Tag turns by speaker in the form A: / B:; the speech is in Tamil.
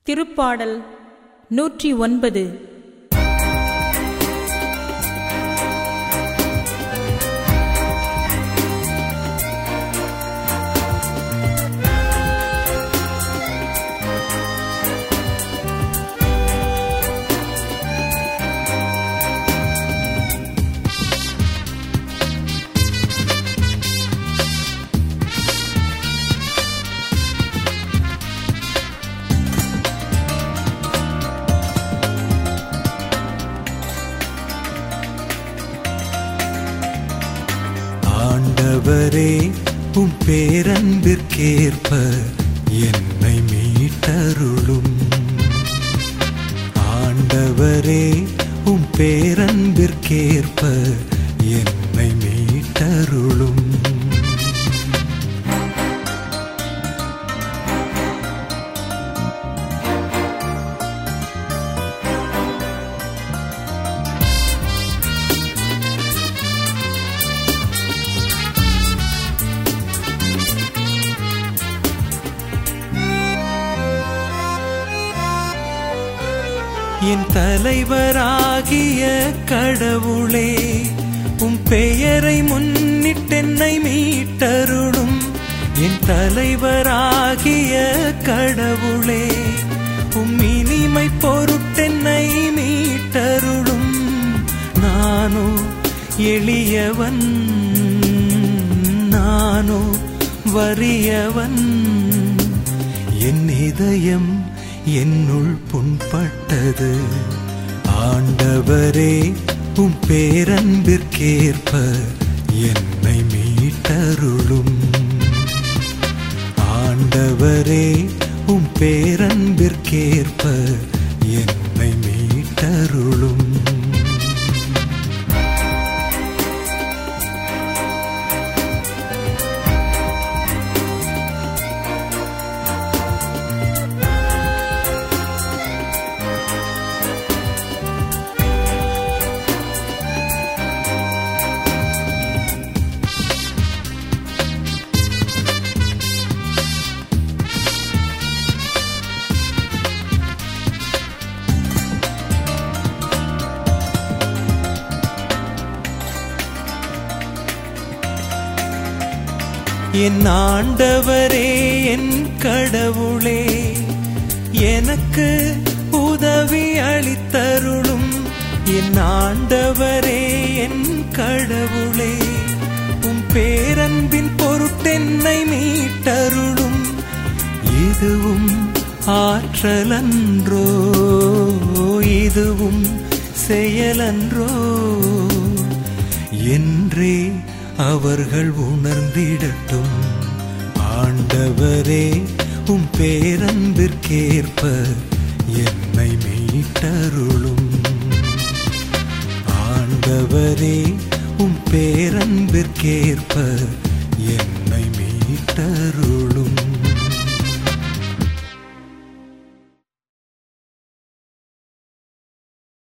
A: திருப்பாடல் நூற்றி ஒன்பது
B: ஆண்டவரே உம் பேரன்பிற்கேற்ப என்னை மீட்டருளும் ஆண்டவரே உம் பேரன்பிற்கேற்ப என்னை மீட்டருளும் என் தலைவராகிய கடவுளே உம் பெயரை முன்னிட்டென்னை மீட்டருளும் என் தலைவராகிய கடவுளே உம் இனிமை பொருட்டென்னை மீட்டருளும் நானோ எளியவன் நானோ வறியவன் என் இதயம் என்னுள் புண்பட்டது ஆண்டவரே உம் பேரன்பிற்கேற்ப என்னை மீட்டருளும் ஆண்டவரே உம் பேரன்பிற்கேற்ப என்னை மீட்டருளும் என் ஆண்டவரே என் கடவுளே எனக்கு உதவி அளித்தருளும் என் ஆண்டவரே என் கடவுளே உம் பேரன்பின் பொருட்டென்னை மீட்டருளும் இதுவும் ஆற்றலன்றோ இதுவும் செயலன்றோ என்றே அவர்கள் உணர்ந்திடட்டும் ஆண்டவரே உம் பேரன்பிற்கேற்ப என்னை மீட்டருளும் ஆண்டவரே உம் பேரன்பிற்கேற்ப